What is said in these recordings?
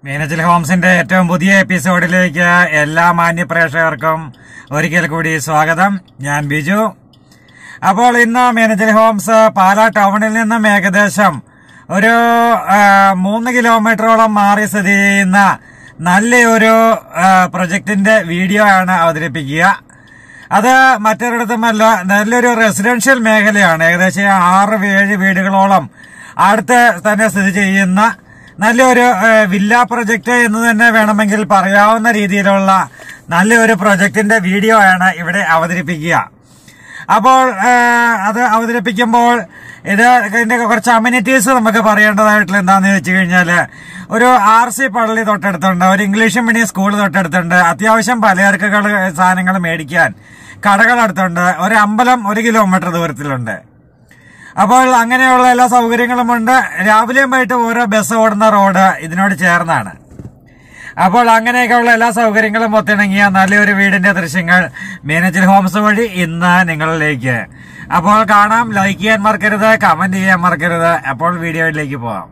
മീനച്ചിൽ ഹോംസിന്റെ ഏറ്റവും പുതിയ എപ്പിസോഡിലേക്ക് എല്ലാ മാന്യ പ്രേക്ഷകർക്കും ഒരിക്കൽ കൂടി സ്വാഗതം ഞാൻ ബിജു അപ്പോൾ ഇന്ന് മീനച്ചിൽ ഹോംസ് പാലാ ടൗണിൽ നിന്നും ഏകദേശം ഒരു ആ, മൂന്ന് കിലോമീറ്ററോളം മാറി സ്ഥിതി ചെയ്യുന്ന നല്ലൊരു ആ, പ്രൊജക്ടിന്റെ വീഡിയോ ആണ് അവതരിപ്പിക്കുക അത് മറ്റൊരിടത്തുമല്ല നല്ലൊരു റെസിഡൻഷ്യൽ മേഖലയാണ് ഏകദേശം ആറ് ഏഴ് വീടുകളോളം അടുത്ത് തന്നെ സ്ഥിതി ചെയ്യുന്ന നല്ലൊരു ഏഹ്, വില്ല പ്രൊജക്ട് എന്ന് തന്നെ വേണമെങ്കിൽ പറയാവുന്ന രീതിയിലുള്ള നല്ലൊരു പ്രൊജക്ടിന്റെ വീഡിയോ ആണ് ഇവിടെ അവതരിപ്പിക്കുക അപ്പോൾ ഏഹ്, അത് അവതരിപ്പിക്കുമ്പോൾ ഇത് ഇതിന്റെ കുറച്ച് അമ്യൂണിറ്റീസ് നമുക്ക് പറയേണ്ടതായിട്ടുള്ള എന്താണെന്ന് വെച്ച് കഴിഞ്ഞാല് ഒരു ആർ സി പള്ളി തൊട്ടടുത്തുണ്ട് ഒരു ഇംഗ്ലീഷ് മീഡിയം സ്കൂൾ തൊട്ടടുത്തുണ്ട് അത്യാവശ്യം പലചരക്കുകൾ സാധനങ്ങൾ മേടിക്കാൻ കടകൾ അടുത്തുണ്ട് ഒരു അമ്പലം ഒരു കിലോമീറ്റർ ദൂരത്തിലുണ്ട് അപ്പോൾ അങ്ങനെയുള്ള എല്ലാ സൗകര്യങ്ങളും ഉണ്ട് രാവിലെയും വൈകിട്ട് ഓരോ ബസ് ഓടുന്ന റോഡ് ഇതിനോട് ചേർന്നാണ് അപ്പോൾ അങ്ങനെയൊക്കെയുള്ള എല്ലാ സൗകര്യങ്ങളും ഒത്തിണങ്ങിയ നല്ലൊരു വീടിന്റെ ദൃശ്യങ്ങൾ മീനച്ചിൽ ഹോംസ് വഴി ഇന്ന് നിങ്ങളിലേക്ക് അപ്പോൾ കാണാം ലൈക്ക് ചെയ്യാൻ മറക്കരുത് കമന്റ് ചെയ്യാൻ മറക്കരുത് അപ്പോൾ വീഡിയോയിലേക്ക് പോവാം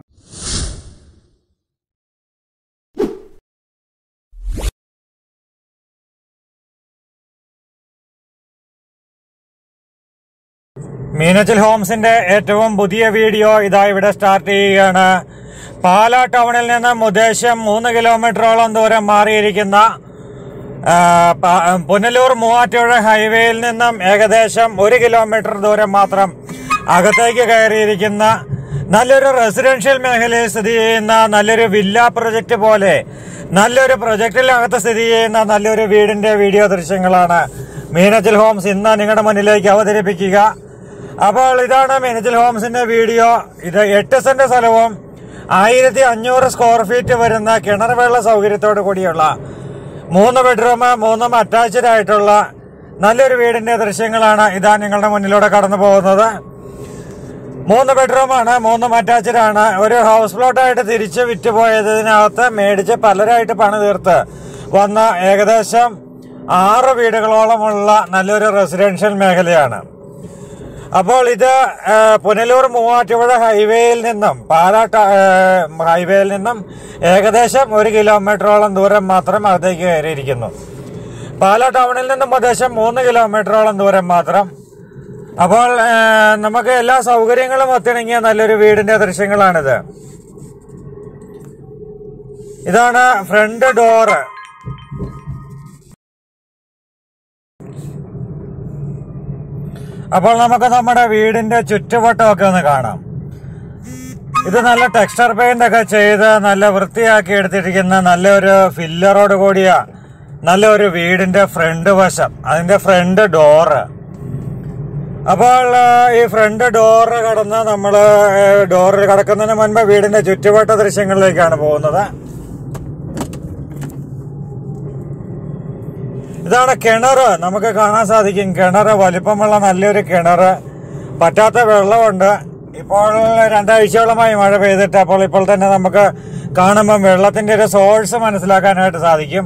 മീനച്ചിൽ ഹോംസിന്റെ ഏറ്റവും പുതിയ വീഡിയോ ഇതാ ഇവിടെ സ്റ്റാർട്ട് ചെയ്യുകയാണ് പാലാ ടൗണിൽ നിന്ന് ഉദ്ദേശം മൂന്ന് കിലോമീറ്ററോളം ദൂരം മാറിയിരിക്കുന്ന ആ, പ- പുനലൂർ മൂവാറ്റുപുഴ ഹൈവേയിൽ നിന്നും ഏകദേശം ഒരു കിലോമീറ്റർ ദൂരം മാത്രം അകത്തേക്ക് കയറിയിരിക്കുന്ന നല്ലൊരു റെസിഡൻഷ്യൽ മേഖലയിൽ സ്ഥിതി ചെയ്യുന്ന നല്ലൊരു വില്ല പ്രൊജക്ട് പോലെ നല്ലൊരു പ്രൊജക്റ്റിനകത്ത് സ്ഥിതി ചെയ്യുന്ന നല്ലൊരു വീടിന്റെ വീഡിയോ ദൃശ്യങ്ങളാണ് മീനച്ചിൽ ഹോംസ് ഇന്ന് നിങ്ങളുടെ മുന്നിലേക്ക് അവതരിപ്പിക്കുക അപ്പോൾ ഇതാണ് മീനച്ചിൽ ഹോംസിന്റെ വീഡിയോ ഇത് എട്ട് സെന്റ് സ്ഥലവും ആയിരത്തി അഞ്ഞൂറ് സ്ക്വയർ ഫീറ്റ് വരുന്ന കിണർ വെള്ള സൗകര്യത്തോടു കൂടിയുള്ള മൂന്ന് ബെഡ്റൂം മൂന്നും അറ്റാച്ച്ഡ് ആയിട്ടുള്ള നല്ലൊരു വീടിന്റെ ദൃശ്യങ്ങളാണ് ഇതാ നിങ്ങളുടെ മുന്നിലൂടെ കടന്നു പോകുന്നത് മൂന്ന് ബെഡ്റൂമാണ് മൂന്നും അറ്റാച്ച്ഡ് ആണ് ഒരു ഹൗസ് പ്ലോട്ടായിട്ട് തിരിച്ച് വിറ്റുപോയതിനകത്ത് മേടിച്ച് പലരായിട്ട് പണി തീർത്ത് വന്ന ഏകദേശം ആറ് വീടുകളോളമുള്ള നല്ലൊരു റെസിഡൻഷ്യൽ മേഖലയാണ് അപ്പോൾ ഇത് ആ, പുനലൂർ മൂവാറ്റുപുഴ ഹൈവേയിൽ നിന്നും പാലാട്ട ഹൈവേയിൽ നിന്നും ഏകദേശം ഒരു കിലോമീറ്ററോളം ദൂരം മാത്രം അകത്തേക്ക് കയറിയിരിക്കുന്നു പാലാ ടൗണിൽ നിന്നും ഏകദേശം മൂന്ന് കിലോമീറ്ററോളം ദൂരം മാത്രം അപ്പോൾ ആ, നമുക്ക് എല്ലാ സൗകര്യങ്ങളും ഒത്തിണങ്ങിയ നല്ലൊരു വീടിന്റെ ദൃശ്യങ്ങളാണിത് ഇതാണ് ഫ്രണ്ട് ഡോറ് അപ്പോൾ നമുക്ക് നമ്മുടെ വീടിന്റെ ചുറ്റുവട്ടമൊക്കെ ഒന്ന് കാണാം ഇത് നല്ല ടെക്സ്ചർ പെയിന്റ് ഒക്കെ ചെയ്ത് നല്ല വൃത്തിയാക്കി എടുത്തിരിക്കുന്ന നല്ലൊരു ഫില്ലറോട് കൂടിയ നല്ലൊരു വീടിന്റെ ഫ്രണ്ട് വശം അതിന്റെ ഫ്രണ്ട് ഡോറ് അപ്പോൾ ആ, ഈ ഫ്രണ്ട് ഡോറ് കടന്ന് നമ്മൾ ഡോറ് കടക്കുന്നതിന് മുൻപ് വീടിന്റെ ചുറ്റുവട്ട ദൃശ്യങ്ങളിലേക്കാണ് പോകുന്നത് ഇതാണ് കിണറ് നമുക്ക് കാണാൻ സാധിക്കും കിണറ് വലിപ്പമുള്ള നല്ലൊരു കിണറ് പറ്റാത്ത വെള്ളമുണ്ട് ഇപ്പോൾ രണ്ടാഴ്ചയോളമായി മഴ പെയ്തിട്ട് അപ്പോൾ ഇപ്പോൾ തന്നെ നമുക്ക് കാണുമ്പം വെള്ളത്തിന്റെ ഒരു സോഴ്സ് മനസ്സിലാക്കാനായിട്ട് സാധിക്കും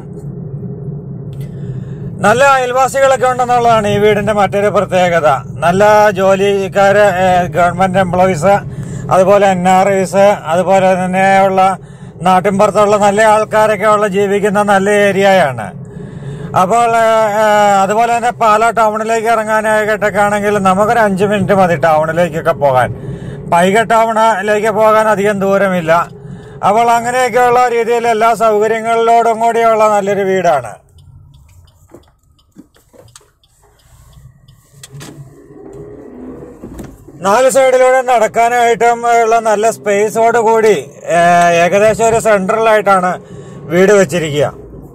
നല്ല അയൽവാസികളൊക്കെ ഉണ്ടെന്നുള്ളതാണ് ഈ വീടിന്റെ മറ്റൊരു പ്രത്യേകത നല്ല ജോലിക്കാര് ഗവൺമെന്റ് എംപ്ലോയീസ് അതുപോലെ എൻ ആർ ഐസ് അതുപോലെ തന്നെയുള്ള നാട്ടിൻപുറത്തുള്ള നല്ല ആൾക്കാരൊക്കെ ഉള്ള ജീവിക്കുന്ന നല്ല ഏരിയയാണ് അപ്പോൾ ഏഹ്, ഏഹ്, അതുപോലെ തന്നെ പാലാ ടൗണിലേക്ക് ഇറങ്ങാനായിട്ടൊക്കെ ആണെങ്കിൽ നമുക്കൊരു അഞ്ച് മിനിറ്റ് മതി ടൗണിലേക്കൊക്കെ പോകാൻ പൈക ടൗണിലേക്ക് പോകാൻ അധികം ദൂരമില്ല അപ്പോൾ അങ്ങനെയൊക്കെയുള്ള രീതിയിൽ എല്ലാ സൗകര്യങ്ങളിലോടും കൂടിയുള്ള നല്ലൊരു വീടാണ് നാല് സൈഡിലൂടെ നടക്കാനായിട്ടും ഉള്ള നല്ല സ്പേസോട് കൂടി ഏഹ്, ഏകദേശം ഒരു സെൻട്രലായിട്ടാണ് വീട് വെച്ചിരിക്കുക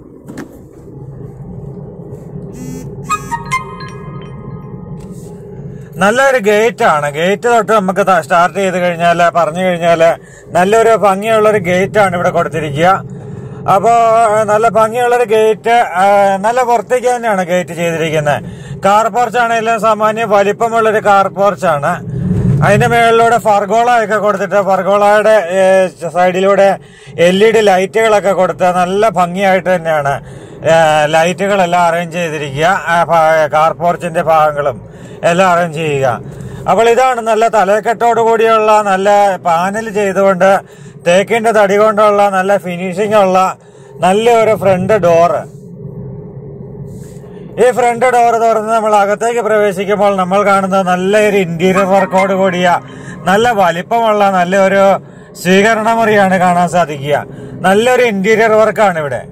നല്ലൊരു ഗേറ്റ് ആണ് ഗേറ്റ് തൊട്ട് നമുക്ക് സ്റ്റാർട്ട് ചെയ്ത് കഴിഞ്ഞാൽ പറഞ്ഞു കഴിഞ്ഞാൽ നല്ലൊരു ഭംഗിയുള്ള ഒരു ഗേറ്റ് ആണ് ഇവിടെ കൊടുത്തിരിക്കുക അപ്പോ നല്ല ഭംഗിയുള്ളൊരു ഗേറ്റ് നല്ല പുറത്തേക്ക് തന്നെയാണ് ഗേറ്റ് ചെയ്തിരിക്കുന്നത് കാർ പോർച്ച് ആണെങ്കിലും സാമാന്യ വലിപ്പമുള്ളൊരു കാർ പോർച്ചാണ് അതിന്റെ മേളിലൂടെ ഫർഗോള ഒക്കെ കൊടുത്തിട്ട് ഫർഗോളയുടെ സൈഡിലൂടെ എൽ ഇ ഡി ലൈറ്റുകളൊക്കെ കൊടുത്ത് നല്ല ഭംഗിയായിട്ട് തന്നെയാണ് ഏഹ്, ലൈറ്റുകളെല്ലാം അറേഞ്ച് ചെയ്തിരിക്കുക ആ ഭാ- കാർ പോർച്ചിന്റെ ഭാഗങ്ങളും എല്ലാം അറേഞ്ച് ചെയ്യുക അപ്പോൾ ഇതാണ് നല്ല തലക്കെട്ടോട് കൂടിയുള്ള നല്ല പാനൽ ചെയ്തുകൊണ്ട് തേക്കിന്റെ തടി കൊണ്ടുള്ള നല്ല ഫിനിഷിംഗ് ഉള്ള നല്ലൊരു ഫ്രണ്ട് ഡോറ് ഈ ഫ്രണ്ട് ഡോർ തുറന്ന് നമ്മൾ അകത്തേക്ക് പ്രവേശിക്കുമ്പോൾ നമ്മൾ കാണുന്നത് നല്ലൊരു ഇന്റീരിയർ വർക്കോട് കൂടിയ നല്ല വലിപ്പമുള്ള നല്ലൊരു സ്വീകരണ മുറിയാണ് കാണാൻ സാധിക്കുക നല്ലൊരു ഇന്റീരിയർ വർക്കാണ് ഇവിടെ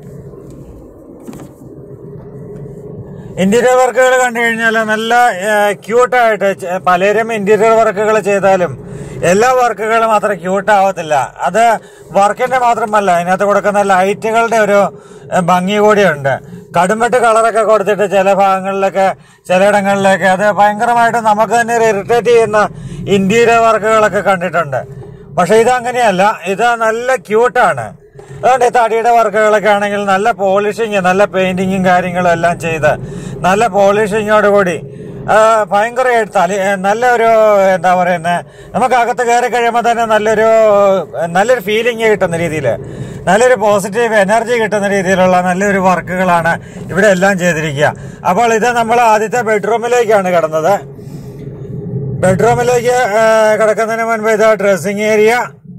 ഇന്റീരിയർ വർക്കുകൾ കണ്ടു കഴിഞ്ഞാൽ നല്ല ക്യൂട്ടായിട്ട് പലരും ഇന്റീരിയർ വർക്കുകൾ ചെയ്താലും എല്ലാ വർക്കുകളും അത്ര ക്യൂട്ട് ആവത്തില്ല അത് വർക്കിന്റെ മാത്രമല്ല അതിനകത്ത് കൊടുക്കുന്ന ലൈറ്റുകളുടെ ഒരു ഏഹ്, ഭംഗി കൂടിയുണ്ട് കടുംവെട്ട് കളറൊക്കെ കൊടുത്തിട്ട് ചില ഭാഗങ്ങളിലൊക്കെ ചിലയിടങ്ങളിലൊക്കെ അത് ഭയങ്കരമായിട്ട് നമുക്ക് തന്നെ ഇറിറ്റേറ്റ് ചെയ്യുന്ന ഇന്റീരിയർ വർക്കുകളൊക്കെ കണ്ടിട്ടുണ്ട് പക്ഷെ ഇത് അങ്ങനെയല്ല ഇത് നല്ല ക്യൂട്ടാണ് അതുകൊണ്ട് ഈ തടിയുടെ വർക്കുകളൊക്കെ ആണെങ്കിൽ നല്ല പോളിഷിങ് നല്ല പെയിന്റിങ്ങും കാര്യങ്ങളും എല്ലാം ചെയ്ത് നല്ല പോളിഷിങ്ങോട് കൂടി ആ, ഭയങ്കര തല നല്ലൊരു എന്താ പറയുന്നത് നമുക്ക് അകത്ത് കയറി കഴിയുമ്പോൾ തന്നെ നല്ലൊരു നല്ലൊരു ഫീലിംഗ് കിട്ടുന്ന രീതിയിൽ നല്ലൊരു പോസിറ്റീവ് എനർജി കിട്ടുന്ന രീതിയിലുള്ള നല്ലൊരു വർക്കുകളാണ് ഇവിടെ എല്ലാം ചെയ്തിരിക്കുക അപ്പോൾ ഇത് നമ്മൾ ആദ്യത്തെ ബെഡ്റൂമിലേക്കാണ് കിടന്നത് ബെഡ്റൂമിലേക്ക് ആ, കിടക്കുന്നതിന് മുൻപ് ഇത് ഡ്രസ്സിങ് ഏരിയ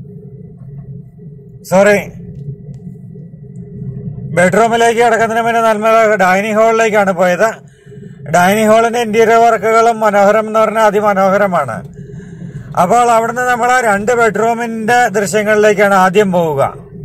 സോറി ബെഡ്റൂമിലേക്ക് കിടക്കുന്നതിന് മുന്നേ നമ്മൾ ഡൈനിങ് ഹാളിലേക്കാണ് പോയത് ഡൈനിങ് ഹാളിന്റെ ഇന്റീരിയർ വർക്കുകളും മനോഹരം എന്ന് പറഞ്ഞാൽ അതിമനോഹരമാണ് അപ്പോൾ അവിടുന്ന് നമ്മൾ രണ്ട് ബെഡ്റൂമിന്റെ ദൃശ്യങ്ങളിലേക്കാണ് ആദ്യം പോവുക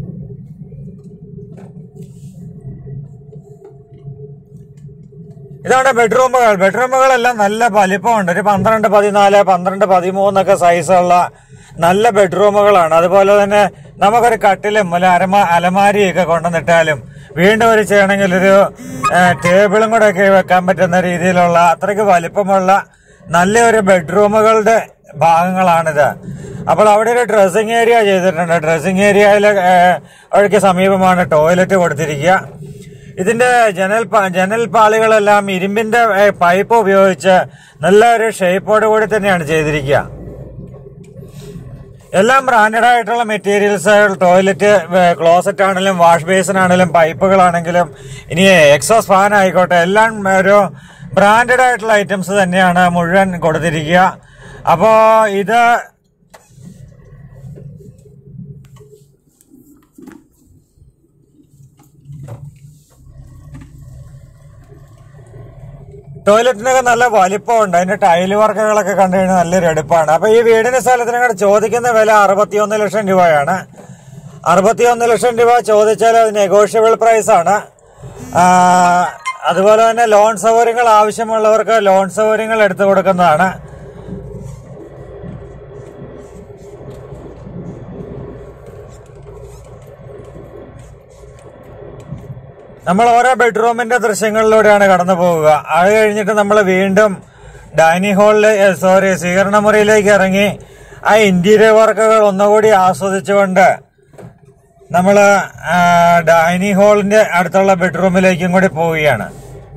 ഇതാണ് ബെഡ്റൂമുകൾ ബെഡ്റൂമുകളെല്ലാം നല്ല വലിപ്പമുണ്ട് ഒരു പന്ത്രണ്ട് പതിനാല് പന്ത്രണ്ട് പതിമൂന്നൊക്കെ സൈസുള്ള നല്ല ബെഡ്റൂമുകളാണ് അതുപോലെ തന്നെ നമുക്കൊരു കട്ടിലും അല്ല അരമ അലമാരിയൊക്കെ കൊണ്ടുവന്നിട്ടാലും വീണ്ടും ഒരു ചെയ്യണമെങ്കിൽ ഒരു ഏ, ടേബിളും കൂടെ ഒക്കെ വെക്കാൻ പറ്റുന്ന രീതിയിലുള്ള അത്രയ്ക്ക് വലിപ്പമുള്ള നല്ലൊരു ബെഡ്റൂമുകളുടെ ഭാഗങ്ങളാണിത് അപ്പോൾ അവിടെ ഒരു ഡ്രസ്സിംഗ് ഏരിയ ചെയ്തിട്ടുണ്ട് ഡ്രസ്സിംഗ് ഏരിയയിൽ അവർക്ക് സമീപമാണ് ടോയ്ലറ്റ് കൊടുത്തിരിക്കുക ഇതിന്റെ ജനൽ പ- ജനൽ പാളികളെല്ലാം ഇരുമ്പിന്റെ ഏ, പൈപ്പ് ഉപയോഗിച്ച് നല്ല ഒരു ഷേപ്പോട് കൂടി തന്നെയാണ് ചെയ്തിരിക്കുക എല്ലാം ബ്രാൻഡഡ് ആയിട്ടുള്ള മെറ്റീരിയൽസ് ടോയ്ലറ്റ് ക്ലോസറ്റ് ആണെങ്കിലും വാഷ് ബേസിൻ ആണെങ്കിലും പൈപ്പുകളാണെങ്കിലും ഇനി എക്സോസ് ഫാൻ ആയിക്കോട്ടെ എല്ലാം ഒരു ബ്രാൻഡഡ് ആയിട്ടുള്ള ഐറ്റംസ് തന്നെയാണ് മുഴുവൻ കൊടുത്തിരിക്കുക അപ്പോ ഇത് ടോയ്ലറ്റിനൊക്കെ നല്ല വലിപ്പമുണ്ട് അതിന്റെ ടൈല് വർക്കുകളൊക്കെ കണ്ടു കഴിഞ്ഞാൽ നല്ലൊരു എടുപ്പാണ് അപ്പൊ ഈ വീടിന് സ്ഥലത്തിനും കൂടെ ചോദിക്കുന്ന വില അറുപത്തിയൊന്ന് ലക്ഷം രൂപയാണ് അറുപത്തിയൊന്ന് ലക്ഷം രൂപ ചോദിച്ചാൽ അത് നെഗോഷ്യബിൾ പ്രൈസ് ആണ് ആ, അതുപോലെ തന്നെ ലോൺ സൗകര്യങ്ങൾ ആവശ്യമുള്ളവർക്ക് ലോൺ സൗകര്യങ്ങൾ എടുത്തു കൊടുക്കുന്നതാണ് നമ്മൾ ഓരോ ബെഡ്റൂമിന്റെ ദൃശ്യങ്ങളിലൂടെയാണ് കടന്നു പോവുക അത് കഴിഞ്ഞിട്ട് നമ്മൾ വീണ്ടും ഡൈനിങ് ഹാളിലെ സോറി സ്വീകരണ മുറിയിലേക്ക് ഇറങ്ങി ആ ഇന്റീരിയർ വർക്കുകൾ ഒന്നുകൂടി ആസ്വദിച്ചുകൊണ്ട് നമ്മൾ ഡൈനിങ് ഹാളിന്റെ അടുത്തുള്ള ബെഡ്റൂമിലേക്കും കൂടി പോവുകയാണ്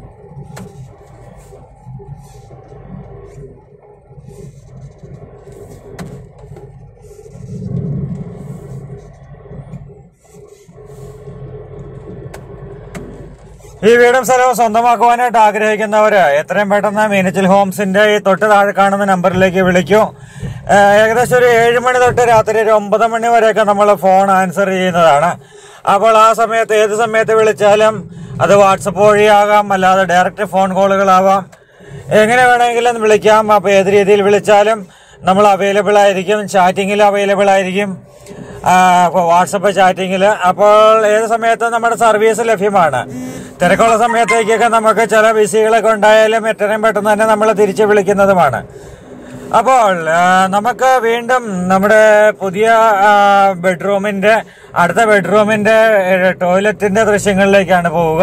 ഈ വീടും സ്ഥലവും സ്വന്തമാക്കുവാനായിട്ട് ആഗ്രഹിക്കുന്നവര് എത്രയും പെട്ടെന്ന് മീനച്ചിൽ ഹോംസിന്റെ ഈ തൊട്ട് താഴെ കാണുന്ന നമ്പറിലേക്ക് വിളിക്കൂ ഏഹ് ഏകദേശം ഒരു ഏഴ് മണി തൊട്ട് രാത്രി ഒരു ഒമ്പത് മണി വരെയൊക്കെ നമ്മൾ ഫോൺ ആൻസർ ചെയ്യുന്നതാണ് അപ്പോൾ ആ സമയത്ത് ഏത് സമയത്ത് വിളിച്ചാലും അത് വാട്സപ്പ് വഴിയാകാം അല്ലാതെ ഡയറക്റ്റ് ഫോൺ കോളുകളാവാം എങ്ങനെ വേണമെങ്കിലും വിളിക്കാം അപ്പോൾ ഏത് രീതിയിൽ വിളിച്ചാലും നമ്മൾ അവൈലബിൾ ആയിരിക്കും ചാറ്റിങ്ങിൽ അവൈലബിൾ ആയിരിക്കും വാട്സപ്പ് ചാറ്റിങ്ങിൽ അപ്പോൾ ഏത് സമയത്തും നമ്മുടെ സർവീസ് ലഭ്യമാണ് തിരക്കുള്ള സമയത്തേക്കൊക്കെ നമുക്ക് ചില ബിസികളൊക്കെ ഉണ്ടായാലും എത്രയും പെട്ടെന്ന് തന്നെ നമ്മൾ തിരിച്ച് വിളിക്കുന്നതുമാണ് അപ്പോൾ ആ, നമുക്ക് വീണ്ടും നമ്മുടെ പുതിയ ആ, ബെഡ്റൂമിന്റെ അടുത്ത ബെഡ്റൂമിന്റെ ഏ, ടോയ്ലറ്റിന്റെ ദൃശ്യങ്ങളിലേക്കാണ് പോവുക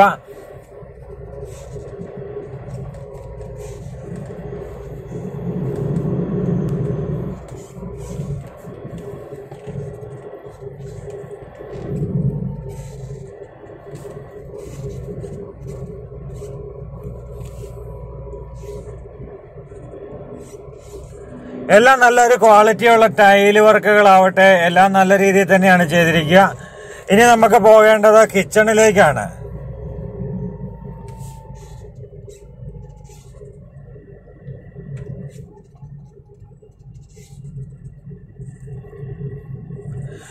എല്ലാം നല്ലൊരു ക്വാളിറ്റിയുള്ള ടൈല് വർക്കുകളാവട്ടെ എല്ലാം നല്ല രീതിയിൽ തന്നെയാണ് ചെയ്തിരിക്കുക ഇനി നമുക്ക് പോകേണ്ടത് കിച്ചണിലേക്കാണ്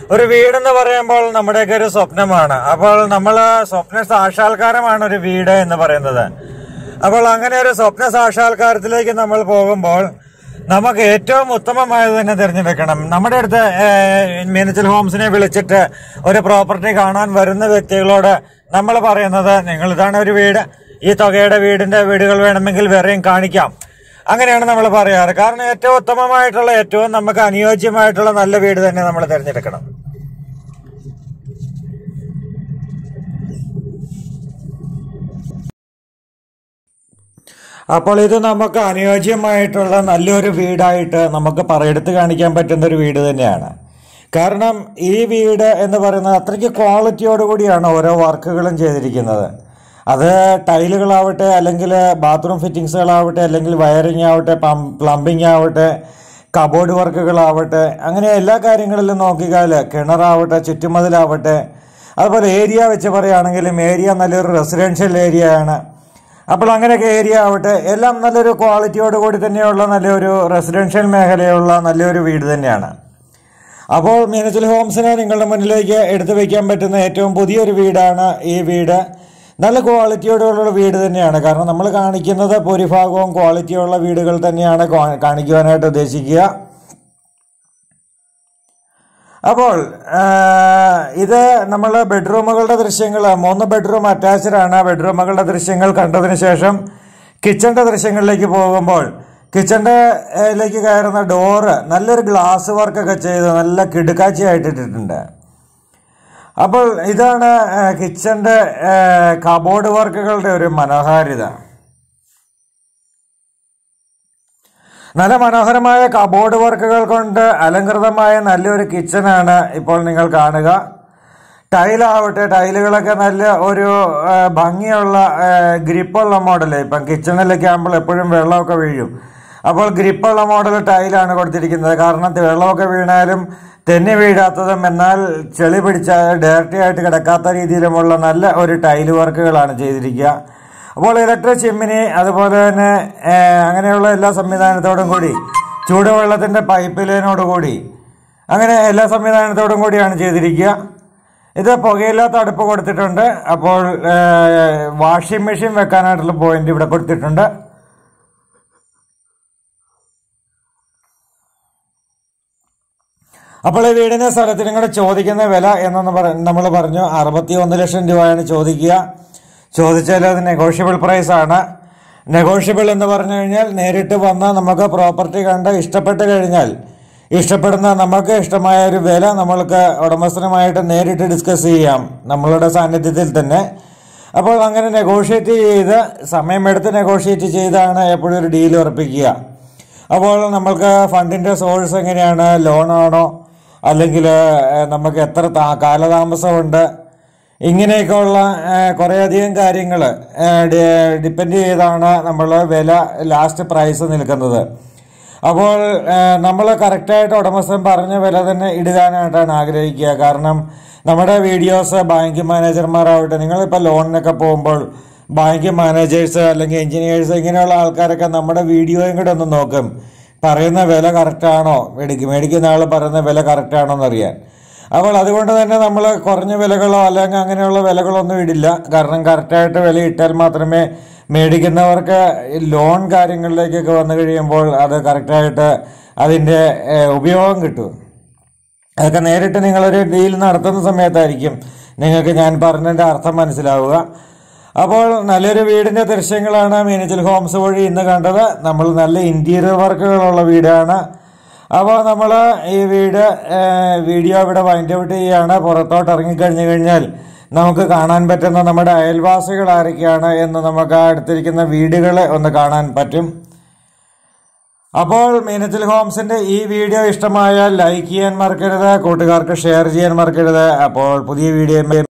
ഒരു വീടെന്ന് പറയുമ്പോൾ നമ്മുടെയൊക്കെ ഒരു സ്വപ്നമാണ് അപ്പോൾ നമ്മൾ സ്വപ്ന സാക്ഷാത്കാരമാണ് ഒരു വീട് എന്ന് പറയുന്നത് അപ്പോൾ അങ്ങനെ ഒരു സ്വപ്ന സാക്ഷാത്കാരത്തിലേക്ക് നമ്മൾ പോകുമ്പോൾ നമുക്ക് ഏറ്റവും ഉത്തമമായത് തന്നെ തിരഞ്ഞെടുക്കണം നമ്മുടെ അടുത്ത് മീനച്ചൽ ഹോംസിനെ വിളിച്ചിട്ട് ഒരു പ്രോപ്പർട്ടി കാണാൻ വരുന്ന വ്യക്തികളോട് നമ്മൾ പറയുന്നത് നിങ്ങൾ ഇതാണ് ഒരു വീട് ഈ തുകയുടെ വീടിന്റെ വീടുകൾ വേണമെങ്കിൽ വേറെയും കാണിക്കാം അങ്ങനെയാണ് നമ്മൾ പറയാറ് കാരണം ഏറ്റവും ഉത്തമമായിട്ടുള്ള ഏറ്റവും നമുക്ക് അനുയോജ്യമായിട്ടുള്ള നല്ല വീട് തന്നെ നമ്മൾ തിരഞ്ഞെടുക്കണം അപ്പോൾ ഇത് നമുക്ക് അനുയോജ്യമായിട്ടുള്ള നല്ലൊരു വീടായിട്ട് നമുക്ക് പറ എടുത്തു കാണിക്കാൻ പറ്റുന്ന ഒരു വീട് തന്നെയാണ് കാരണം ഈ വീട് എന്ന് പറയുന്നത് അത്രയ്ക്ക് ക്വാളിറ്റിയോട് കൂടിയാണ് ഓരോ വർക്കുകളും ചെയ്തിരിക്കുന്നത് അത് ടൈലുകളാവട്ടെ അല്ലെങ്കിൽ ബാത്റൂം ഫിറ്റിങ്സുകളാവട്ടെ അല്ലെങ്കിൽ വയറിംഗ് ആവട്ടെ പ്ലംബിംഗ് ആവട്ടെ കബോർഡ് വർക്കുകളാവട്ടെ അങ്ങനെ എല്ലാ കാര്യങ്ങളിലും നോക്കിയാൽ കിണറാവട്ടെ ചുറ്റുമതിലാവട്ടെ അതുപോലെ ഏരിയ വെച്ച് പറയുകയാണെങ്കിലും ഏരിയ നല്ലൊരു റെസിഡൻഷ്യൽ ഏരിയ ആണ് അപ്പോൾ അങ്ങനെയൊക്കെ ഏരിയ ആവട്ടെ എല്ലാം നല്ലൊരു ക്വാളിറ്റിയോട് കൂടി തന്നെയുള്ള നല്ലൊരു റെസിഡൻഷ്യൽ മേഖലയുള്ള നല്ലൊരു വീട് തന്നെയാണ് അപ്പോൾ മീനച്ചൽ ഹോംസിനെ നിങ്ങളുടെ മുന്നിലേക്ക് എടുത്തു വയ്ക്കാൻ പറ്റുന്ന ഏറ്റവും പുതിയൊരു വീടാണ് ഈ വീട് നല്ല ക്വാളിറ്റിയോടുള്ള വീട് തന്നെയാണ് കാരണം നമ്മൾ കാണിക്കുന്നത് ഭൂരിഭാഗവും ക്വാളിറ്റിയുള്ള വീടുകൾ തന്നെയാണ് കാ- കാണിക്കുവാനായിട്ട് ഉദ്ദേശിക്കുക അപ്പോൾ ആ, ഇത് നമ്മൾ ബെഡ്റൂമുകളുടെ ദൃശ്യങ്ങൾ മൂന്ന് ബെഡ്റൂം അറ്റാച്ച്ഡ് ആണ് ബെഡ്റൂമുകളുടെ ദൃശ്യങ്ങൾ കണ്ടതിന് ശേഷം കിച്ചന്റെ ദൃശ്യങ്ങളിലേക്ക് പോകുമ്പോൾ കിച്ചന്റെ ലേക്ക് കയറുന്ന ഡോറ് നല്ലൊരു ഗ്ലാസ് വർക്കൊക്കെ ചെയ്ത് നല്ല കിടുക്കാച്ചിയായിട്ട് ഇട്ടിട്ടുണ്ട് അപ്പോൾ ഇതാണ് ആ, കിച്ചന്റെ ആ, കബോർഡ് വർക്കുകളുടെ ഒരു മനോഹാരിത നല്ല മനോഹരമായ കബോർഡ് വർക്കുകൾ കൊണ്ട് അലങ്കൃതമായ നല്ലൊരു കിച്ചനാണ് ഇപ്പോൾ നിങ്ങൾ കാണുക ടൈലാവട്ടെ ടൈലുകളൊക്കെ നല്ല ഒരു ആ, ഭംഗിയുള്ള ആ, ഗ്രിപ്പുള്ള മോഡൽ ഇപ്പം കിച്ചണിലൊക്കെ ആകുമ്പോൾ എപ്പോഴും വെള്ളമൊക്കെ വീഴും അപ്പോൾ ഗ്രിപ്പുള്ള മോഡൽ ടൈലാണ് കൊടുത്തിരിക്കുന്നത് കാരണം വെള്ളമൊക്കെ വീണാലും തെന്നി വീഴാത്തതും എന്നാൽ ചെളി പിടിച്ച ഡയറക്റ്റി ആയിട്ട് കിടക്കാത്ത രീതിയിലുമുള്ള നല്ല ഒരു ടൈല് വർക്കുകളാണ് ചെയ്തിരിക്കുക അപ്പോൾ ഇലക്ട്രിക് ചിമ്മിനി അതുപോലെ തന്നെ ആ, അങ്ങനെയുള്ള എല്ലാ സംവിധാനത്തോടും കൂടി ചൂടുവെള്ളത്തിൻ്റെ പൈപ്പ് ലൈനോട് കൂടി അങ്ങനെ എല്ലാ സംവിധാനത്തോടും കൂടിയാണ് ചെയ്തിരിക്കുക ഇത് പുകയില്ലാത്ത അടുപ്പ് കൊടുത്തിട്ടുണ്ട് അപ്പോൾ ആ, വാഷിംഗ് മെഷീൻ വെക്കാനായിട്ടുള്ള പോയിന്റ് ഇവിടെ കൊടുത്തിട്ടുണ്ട് അപ്പോൾ ഈ വീടിന് സ്ഥലത്തിനും കൂടെ ചോദിക്കുന്ന വില എന്നൊന്ന് പറ നമ്മൾ പറഞ്ഞു അറുപത്തി ഒന്ന് ലക്ഷം രൂപയാണ് ചോദിക്കുക ചോദിച്ചാൽ അത് നെഗോഷ്യബിൾ പ്രൈസ് ആണ് നെഗോഷ്യബിൾ എന്ന് പറഞ്ഞു കഴിഞ്ഞാൽ നേരിട്ട് വന്ന് നമുക്ക് പ്രോപ്പർട്ടി കണ്ട് ഇഷ്ടപ്പെട്ട് കഴിഞ്ഞാൽ ഇഷ്ടപ്പെടുന്ന നമുക്ക് ഇഷ്ടമായ ഒരു വില നമ്മൾക്ക് ഉടമസ്ഥനുമായിട്ട് നേരിട്ട് ഡിസ്കസ് ചെയ്യാം നമ്മളുടെ സാന്നിധ്യത്തിൽ തന്നെ അപ്പോൾ അങ്ങനെ നെഗോഷിയേറ്റ് ചെയ്ത് സമയമെടുത്ത് നെഗോഷിയേറ്റ് ചെയ്താണ് എപ്പോഴും ഒരു ഡീൽ ഉറപ്പിക്കുക അപ്പോൾ നമ്മൾക്ക് ഫണ്ടിൻ്റെ സോഴ്സ് എങ്ങനെയാണ് ലോണാണോ അല്ലെങ്കിൽ ഏഹ്, നമുക്ക് എത്ര താ- കാലതാമസമുണ്ട് ഇങ്ങനെയൊക്കെയുള്ള ഏഹ്, കുറേയധികം കാര്യങ്ങൾ ഡിപ്പെൻഡ് ചെയ്താണ് നമ്മൾ വില ലാസ്റ്റ് പ്രൈസ് നിൽക്കുന്നത് അപ്പോൾ നമ്മൾ കറക്റ്റായിട്ട് ഉടമസ്ഥൻ പറഞ്ഞ വില തന്നെ ഇടുവാനായിട്ടാണ് ആഗ്രഹിക്കുക കാരണം നമ്മുടെ വീഡിയോസ് ബാങ്ക് മാനേജർമാരാവട്ടെ നിങ്ങളിപ്പോൾ ലോണിനൊക്കെ പോകുമ്പോൾ ബാങ്ക് മാനേജേഴ്സ് അല്ലെങ്കിൽ എഞ്ചിനീയേഴ്സ് ഇങ്ങനെയുള്ള ആൾക്കാരൊക്കെ നമ്മുടെ വീഡിയോയും കൂടെ ഒന്ന് നോക്കും പറയുന്ന വില കറക്റ്റാണോ മേടിക്കും മേടിക്കുന്ന ആൾ പറയുന്ന വില കറക്റ്റാണോ എന്നറിയാൻ അപ്പോൾ അതുകൊണ്ട് തന്നെ നമ്മൾ കുറഞ്ഞ വിലകളോ അല്ലെങ്കിൽ അങ്ങനെയുള്ള വിലകളൊന്നും ഇടില്ല കാരണം കറക്റ്റായിട്ട് വില ഇട്ടാൽ മാത്രമേ മേടിക്കുന്നവർക്ക് ഈ ലോൺ കാര്യങ്ങളിലേക്കൊക്കെ വന്നു കഴിയുമ്പോൾ അത് കറക്റ്റായിട്ട് അതിൻ്റെ ഏഹ്, ഉപയോഗം കിട്ടും അതൊക്കെ നേരിട്ട് നിങ്ങളൊരു ഡീൽ നടത്തുന്ന സമയത്തായിരിക്കും നിങ്ങൾക്ക് ഞാൻ പറഞ്ഞതിൻ്റെ അർത്ഥം മനസ്സിലാവുക അപ്പോൾ നല്ലൊരു വീടിൻ്റെ ദൃശ്യങ്ങളാണ് മീനച്ചൽ ഹോംസ് വഴി ഇന്ന് കണ്ടത് നമ്മൾ നല്ല ഇൻറ്റീരിയർ വർക്കുകളുള്ള വീടാണ് അപ്പോൾ നമ്മൾ ഈ വീട് ഏഹ്, വീഡിയോ ഇവിടെ വൈൻഡ് ഔട്ട് ചെയ്യുകയാണ് പുറത്തോട്ട് ഇറങ്ങിക്കഴിഞ്ഞു കഴിഞ്ഞാൽ നമുക്ക് കാണാൻ പറ്റുന്ന നമ്മുടെ അയൽവാസികൾ ആരൊക്കെയാണ് എന്ന് നമുക്ക് ആ അടുത്തിരിക്കുന്ന വീടുകളെ ഒന്ന് കാണാൻ പറ്റും അപ്പോൾ മീനത്തിൽ ഹോംസിന്റെ ഈ വീഡിയോ ഇഷ്ടമായാൽ ലൈക്ക് ചെയ്യാൻ മറക്കരുത് കൂട്ടുകാർക്ക് ഷെയർ ചെയ്യാൻ മറക്കരുത് അപ്പോൾ പുതിയ വീഡിയോ